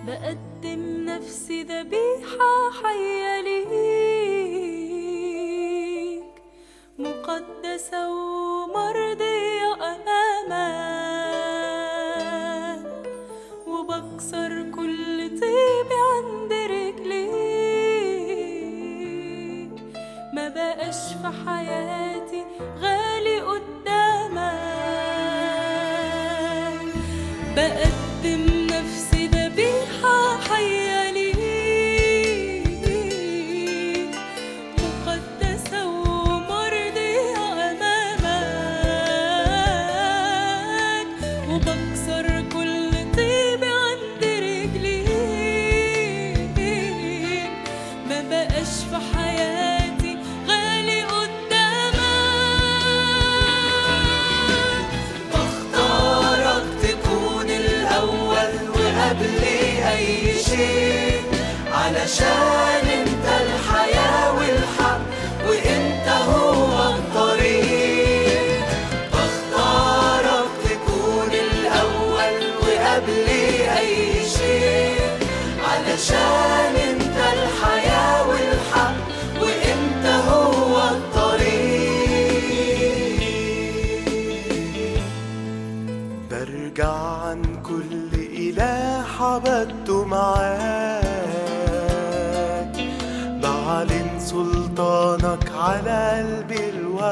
بقدم نفسي ذبيحة حية ليك مقدسة ومرضية أمامك وبكسر كل طيبي عند رجليك ما بقاش في حياتي غالي قدامك بقدم نفسي ذبيحة حية ليك مقدسة ومرضية أمامك وبكسر كل طيبي عند رجليك ما بقاش في حياتي غالي قدامك بختارك تكون الأول وقبل أي شيء علشان انت الحياة والحق وانت هو الطريق بختارك تكون الأول وقبل أي شيء علشان انت الحياة والحق وانت هو الطريق برجع عن كل إله عبدته معاك بعلن سلطانك على قلبي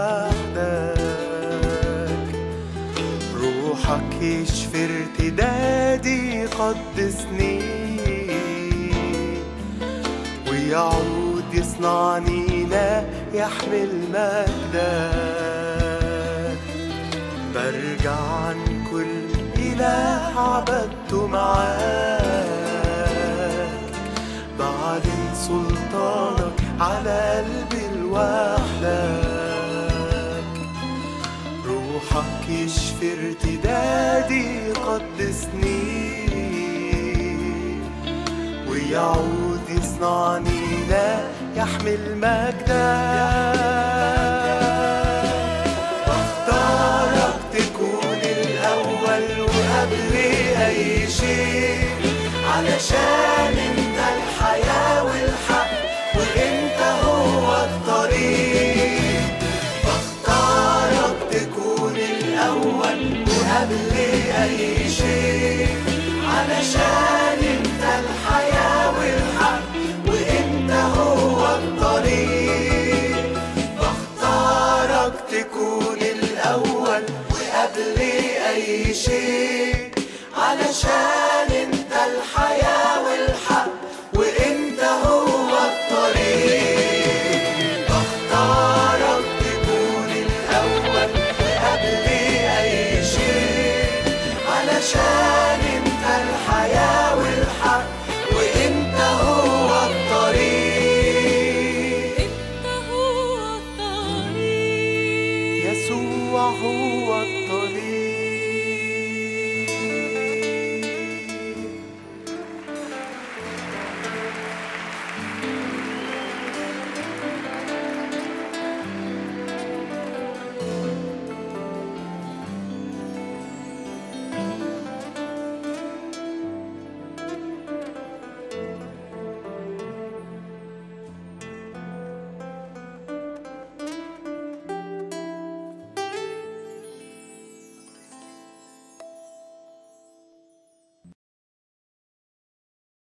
لوحدك روحك يشفي ارتدادي يقدسني ويعود يصنعني لا يحمل مجدك برجع عن كل إله عبدته معاك بعلن سلطانك على قلبي لوحدك روحك يشفي ارتدادي يقدسني ويعود يصنعني لا يحمل مجدك